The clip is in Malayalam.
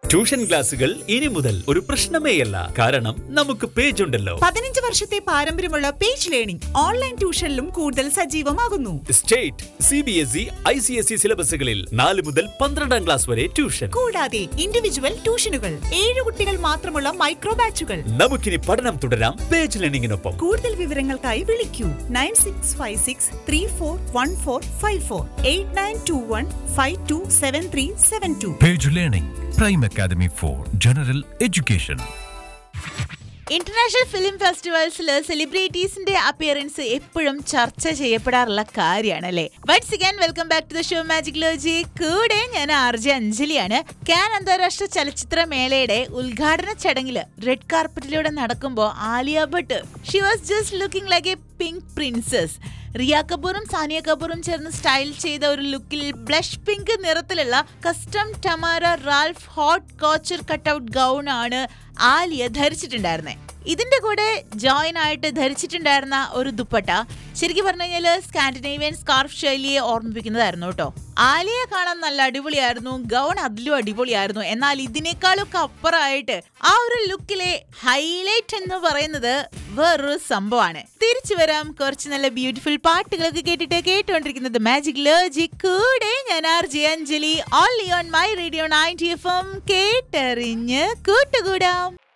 ട്യൂഷൻ ക്ലാസുകൾ ഇനി മുതൽ ഒരു പ്രശ്നമേയല്ല കാരണം നമുക്ക് പേജ് ഉണ്ടല്ലോ പതിനഞ്ച് വർഷത്തെ പാരമ്പര്യമുള്ള പേജ് ലേണിംഗ് ഓൺലൈൻ ട്യൂഷനിലും കൂടുതൽ സജീവമാകുന്നു state C B S E I C S E സിലബസുകളിൽ നാല് മുതൽ പന്ത്രണ്ടാം ക്ലാസ് വരെ ട്യൂഷൻ കൂടാതെ ഇൻഡിവിജ്വൽ ട്യൂഷനുകൾ ഏഴ് കുട്ടികൾ മാത്രമുള്ള മൈക്രോ ബാച്ചുകൾ നമുക്കിനി പഠനം തുടരാം പേജ് ലേണിംഗിനൊപ്പം കൂടുതൽ വിവരങ്ങൾക്കായി വിളിക്കൂ nine six five six three four one four five four eight nine two one five two seven three seven two Page Learning, Prime Academy for General Education. International film ഫെസ്റ്റിവൽസിൽ സെലിബ്രിറ്റീസിന്റെ അപ്പിയറൻസ് എപ്പോഴും ചർച്ച ചെയ്യപ്പെടാറുള്ള കാര്യമാണ് അല്ലേ once again welcome back to the show magic ലോജി കൂടെ ഞാൻ ആർ ജെ അഞ്ജലിയാണ് കാൻ അന്താരാഷ്ട്ര ചലച്ചിത്ര മേളയുടെ ഉദ്ഘാടന ചടങ്ങിൽ റെഡ് കാർപ്പറ്റിലൂടെ നടക്കുമ്പോൾ Alia Bhatt she was just looking like a pink princess Rhea കപൂറും സാനിയ കപൂറും ചേർന്ന് സ്റ്റൈൽ ചെയ്ത ഒരു ലുക്കിൽ ബ്ലഷ് പിങ്ക് നിറത്തിലുള്ള custom Tamara Ralph haute couture cutout gown ആണ് ആലിയ ധരിച്ചിട്ടുണ്ടായിരുന്നത് ഇതിന്റെ കൂടെ ജോയിൻ ആയിട്ട് ധരിച്ചിട്ടുണ്ടായിരുന്ന ഒരു ദുപ്പട്ട ശരിക്കും പറഞ്ഞു കഴിഞ്ഞാൽ സ്കാൻഡിനേവിയൻ സ്കാർഫ് ശൈലിയെ ഓർമ്മിപ്പിക്കുന്നതായിരുന്നു കേട്ടോ ആലിയെ കാണാൻ നല്ല അടിപൊളിയായിരുന്നു ഗൗൺ അതിലും അടിപൊളിയായിരുന്നു എന്നാൽ ഇതിനേക്കാളൊക്കെ അപ്പുറമായിട്ട് ആ ഒരു ലുക്കിലെ ഹൈലൈറ്റ് എന്ന് പറയുന്നത് വേറൊരു സംഭവമാണ് തിരിച്ചു വരാം കുറച്ച് നല്ല ബ്യൂട്ടിഫുൾ പാട്ടുകളൊക്കെ കേട്ടിട്ട് കേട്ടുകൊണ്ടിരിക്കുന്നത് മാജിക് ലോജി കൂടെ ഞാൻ R J Anjali only on my radio ninety F M കേട്ടറിഞ്ഞ് കൂട്ടുകൂടാം